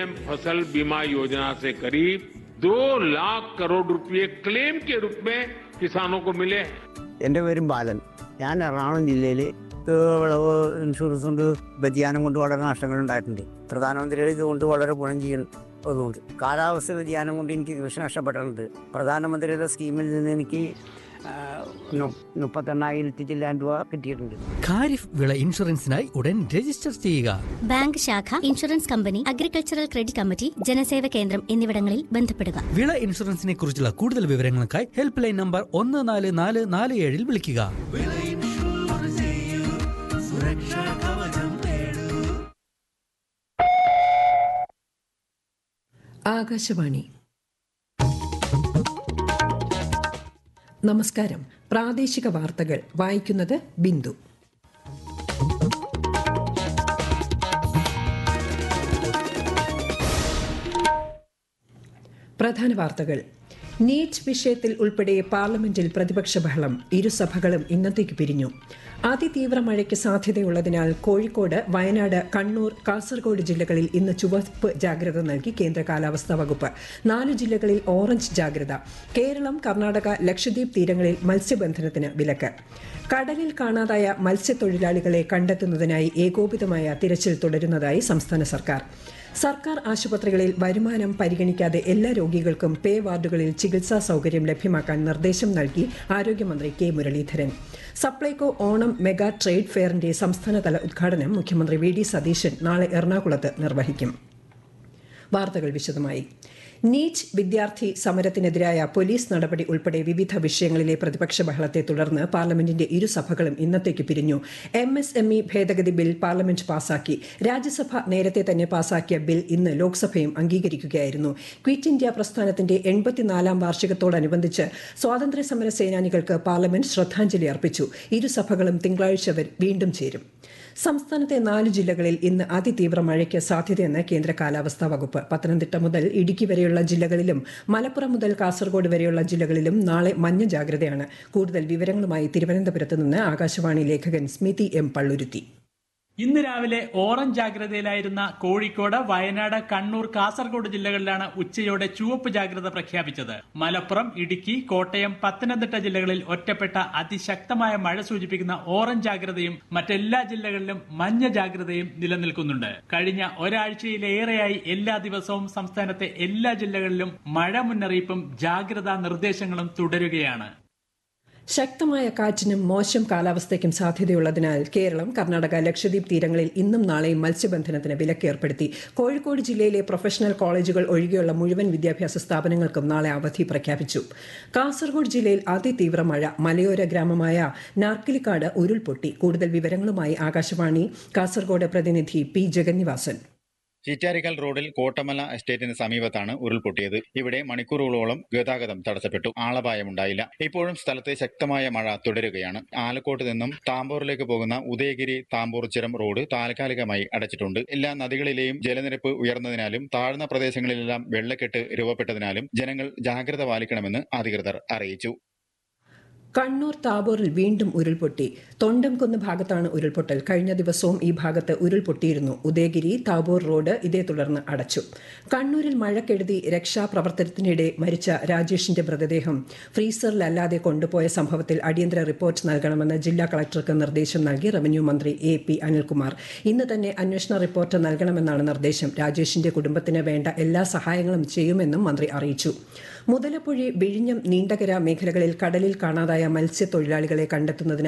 PM फसल बीमा योजना से करीब दो लाख करोड़ रुपए क्लेम के रूप में किसानों को मिले हैं എൻ്റെ പേരും ബാലൻ ഞാൻ എറണാകുളം ജില്ലയിൽ വിളവ് ഇൻഷുറൻസ് കൊണ്ട് വ്യതിയാനം കൊണ്ട് വളരെ നഷ്ടങ്ങൾ ഉണ്ടായിട്ടുണ്ട് പ്രധാനമന്ത്രിയുടെ ഇതുകൊണ്ട് വളരെ ഗുണം ചെയ്യുന്നതുകൊണ്ട് കാലാവസ്ഥ വ്യതിയാനം കൊണ്ട് എനിക്ക് കൃഷി നഷ്ടപ്പെട്ടിട്ടുണ്ട് പ്രധാനമന്ത്രിയുടെ സ്കീമിൽ നിന്ന് എനിക്ക് ആ, നു- മുപ്പത്തെണ്ണായിരത്തി ചില്ലാൻ രൂപ കിട്ടിയിട്ടുണ്ട് ഖാരിഫ് വിള ഇൻഷുറൻസിനായി ഉടൻ രജിസ്റ്റർ ചെയ്യുക ബാങ്ക് ശാഖ insurance company agricultural credit committee Janaseva Kendram എന്നിവിടങ്ങളിൽ ബന്ധപ്പെടുക വിള ഇൻഷുറൻസിനെ കുറിച്ചുള്ള കൂടുതൽ വിവരങ്ങൾക്കായി ഹെൽപ്പ് ലൈൻ നമ്പർ ഒന്ന് നാല് നാല് നാല് ഏഴിൽ വിളിക്കുക ആകാശവാണി നമസ്കാരം പ്രാദേശിക വാർത്തകൾ വായിക്കുന്നത് ബിന്ദു പ്രധാന വാർത്തകൾ നീറ്റ് വിഷയത്തിൽ ഉൾപ്പെടെ പാർലമെന്റിൽ പ്രതിപക്ഷ ബഹളം ഇരുസഭകളും ഇന്നത്തേക്ക് പിരിഞ്ഞു അതിതീവ്ര മഴയ്ക്ക് സാധ്യതയുള്ളതിനാൽ കോഴിക്കോട് വയനാട് കണ്ണൂർ കാസർഗോഡ് ജില്ലകളിൽ ഇന്ന് ചുവപ്പ് ജാഗ്രത നൽകി കേന്ദ്ര കാലാവസ്ഥാ വകുപ്പ് നാല് ജില്ലകളിൽ ഓറഞ്ച് ജാഗ്രത കേരളം കർണാടക ലക്ഷദ്വീപ് തീരങ്ങളിൽ മത്സ്യബന്ധനത്തിന് വിലക്ക് കടലിൽ കാണാതായ മത്സ്യത്തൊഴിലാളികളെ കണ്ടെത്തുന്നതിനായി ഏകോപിതമായ തിരച്ചിൽ തുടരുന്നതായി സംസ്ഥാന സർക്കാർ സർക്കാർ ആശുപത്രികളിൽ വരുമാനം പരിഗണിക്കാതെ എല്ലാ രോഗികൾക്കും പേ വാർഡുകളിൽ ചികിത്സാ സൗകര്യം ലഭ്യമാക്കാൻ നിർദ്ദേശം നൽകി ആരോഗ്യമന്ത്രി K Muraleedharan Supplyco Onam mega trade ഫെയറിന്റെ സംസ്ഥാനതല ഉദ്ഘാടനം മുഖ്യമന്ത്രി വി ഡി സതീശൻ നാളെ എറണാകുളത്ത് നിർവഹിക്കും വാർത്തകൾ വിശദമായി നീറ്റ് വിദ്യാർത്ഥി സമരത്തിനെതിരായ പോലീസ് നടപടി ഉൾപ്പെടെ വിവിധ വിഷയങ്ങളിലെ പ്രതിപക്ഷ ബഹളത്തെ തുടർന്ന് പാർലമെന്റിന്റെ ഇരുസഭകളും ഇന്നത്തേക്ക് പിരിഞ്ഞു എം എസ് എം ഇ ഭേദഗതി ബിൽ പാർലമെന്റ് പാസാക്കി രാജ്യസഭ നേരത്തെ തന്നെ പാസാക്കിയ ബിൽ ഇന്ന് ലോക്സഭയും അംഗീകരിക്കുകയായിരുന്നു ക്വിറ്റ് ഇന്ത്യ പ്രസ്ഥാനത്തിന്റെ എൺപത്തിനാലാം വാർഷികത്തോടനുബന്ധിച്ച് സ്വാതന്ത്ര്യ സമര സേനാനികൾക്ക് പാർലമെന്റ് ശ്രദ്ധാഞ്ജലി അർപ്പിച്ചു ഇരുസഭകളും തിങ്കളാഴ്ച വരെ വീണ്ടും ചേരും സംസ്ഥാനത്തെ നാല് ജില്ലകളിൽ ഇന്ന് അതിതീവ്ര മഴയ്ക്ക് സാധ്യതയെന്ന് കേന്ദ്ര കാലാവസ്ഥാ വകുപ്പ് പത്തനംതിട്ട മുതൽ ഇടുക്കി വരെയുള്ള ജില്ലകളിലും മലപ്പുറം മുതൽ കാസർഗോഡ് വരെയുള്ള ജില്ലകളിലും നാളെ മഞ്ഞ ജാഗ്രതയാണ് കൂടുതൽ വിവരങ്ങളുമായി തിരുവനന്തപുരത്ത് നിന്ന് ആകാശവാണി ലേഖകൻ സ്മിതി എം പള്ളുരുത്തി ഇന്ന് രാവിലെ ഓറഞ്ച് ജാഗ്രതയിലായിരുന്ന കോഴിക്കോട് വയനാട് കണ്ണൂർ കാസർഗോഡ് ജില്ലകളിലാണ് ഉച്ചയോടെ ചുവപ്പ് ജാഗ്രത പ്രഖ്യാപിച്ചത് മലപ്പുറം ഇടുക്കി കോട്ടയം പത്തനംതിട്ട ജില്ലകളിൽ ഒറ്റപ്പെട്ട അതിശക്തമായ മഴ സൂചിപ്പിക്കുന്ന ഓറഞ്ച് ജാഗ്രതയും മറ്റെല്ലാ ജില്ലകളിലും മഞ്ഞ ജാഗ്രതയും നിലനിൽക്കുന്നുണ്ട് കഴിഞ്ഞ ഒരാഴ്ചയിലേറെയായി എല്ലാ ദിവസവും സംസ്ഥാനത്തെ എല്ലാ ജില്ലകളിലും മഴ മുന്നറിയിപ്പും ജാഗ്രതാ നിർദ്ദേശങ്ങളും തുടരുകയാണ് ശക്തമായ കാറ്റിനും മോശം കാലാവസ്ഥയ്ക്കും സാധ്യതയുള്ളതിനാൽ കേരളം കർണാടക ലക്ഷദ്വീപ് തീരങ്ങളിൽ ഇന്നും നാളെയും മത്സ്യബന്ധനത്തിന് വിലക്ക് ഏർപ്പെടുത്തി കോഴിക്കോട് ജില്ലയിലെ പ്രൊഫഷണൽ കോളേജുകൾ ഒഴികെയുള്ള മുഴുവൻ വിദ്യാഭ്യാസ സ്ഥാപനങ്ങൾക്കും നാളെ അവധി പ്രഖ്യാപിച്ചു കാസർഗോഡ് ജില്ലയിൽ അതിതീവ്ര മഴ മലയോര ഗ്രാമമായ നാർക്കിലിക്കാട് ഉരുൾപൊട്ടി കൂടുതൽ വിവരങ്ങളുമായി ആകാശവാണി കാസർഗോഡ് പ്രതിനിധി പി ജഗന്നിവാസൻ ചിറ്റാരിക്കൽ റോഡിൽ കോട്ടമല എസ്റ്റേറ്റിന് സമീപത്താണ് ഉരുൾപൊട്ടിയത് ഇവിടെ മണിക്കൂറുകളോളം ഗതാഗതം തടസ്സപ്പെട്ടു ആളപായമുണ്ടായില്ല ഇപ്പോഴും സ്ഥലത്ത് ശക്തമായ മഴ തുടരുകയാണ് ആലക്കോട്ട് നിന്നും താമ്പൂറിലേക്ക് പോകുന്ന ഉദയഗിരി താമ്പൂർ ചുരം റോഡ് താൽക്കാലികമായി അടച്ചിട്ടുണ്ട് എല്ലാ നദികളിലെയും ജലനിരപ്പ് ഉയർന്നതിനാലും താഴ്ന്ന പ്രദേശങ്ങളിലെല്ലാം വെള്ളക്കെട്ട് രൂപപ്പെട്ടതിനാലും ജനങ്ങൾ ജാഗ്രത പാലിക്കണമെന്ന് അധികൃതർ അറിയിച്ചു കണ്ണൂർ താബോറിൽ വീണ്ടും ഉരുൾപൊട്ടി തൊണ്ടംകുന്ന് ഭാഗത്താണ് ഉരുൾപൊട്ടൽ കഴിഞ്ഞ ദിവസവും ഈ ഭാഗത്ത് ഉരുൾപൊട്ടിയിരുന്നു ഉദയഗിരി താബോർ റോഡ് ഇതേ തുടർന്ന് അടച്ചു കണ്ണൂരിൽ മഴക്കെടുതി രക്ഷാപ്രവർത്തനത്തിനിടെ മരിച്ച രാജേഷിന്റെ മൃതദേഹം ഫ്രീസറിലല്ലാതെ കൊണ്ടുപോയ സംഭവത്തിൽ അടിയന്തര റിപ്പോർട്ട് നൽകണമെന്ന് ജില്ലാ കളക്ടർക്ക് നിർദ്ദേശം നൽകി റവന്യൂ മന്ത്രി എ പി അനിൽകുമാർ ഇന്ന് തന്നെ അന്വേഷണ റിപ്പോർട്ട് നൽകണമെന്നാണ് നിർദ്ദേശം രാജേഷിന്റെ കുടുംബത്തിന് വേണ്ട എല്ലാ സഹായങ്ങളും ചെയ്യുമെന്നും മന്ത്രി അറിയിച്ചു മുതലപ്പുഴി വിഴിഞ്ഞം നീണ്ടകര മേഖലകളിൽ കടലിൽ കാണാതായ മത്സ്യത്തൊഴിലാളികളെ കണ്ടെത്തുന്നതിന്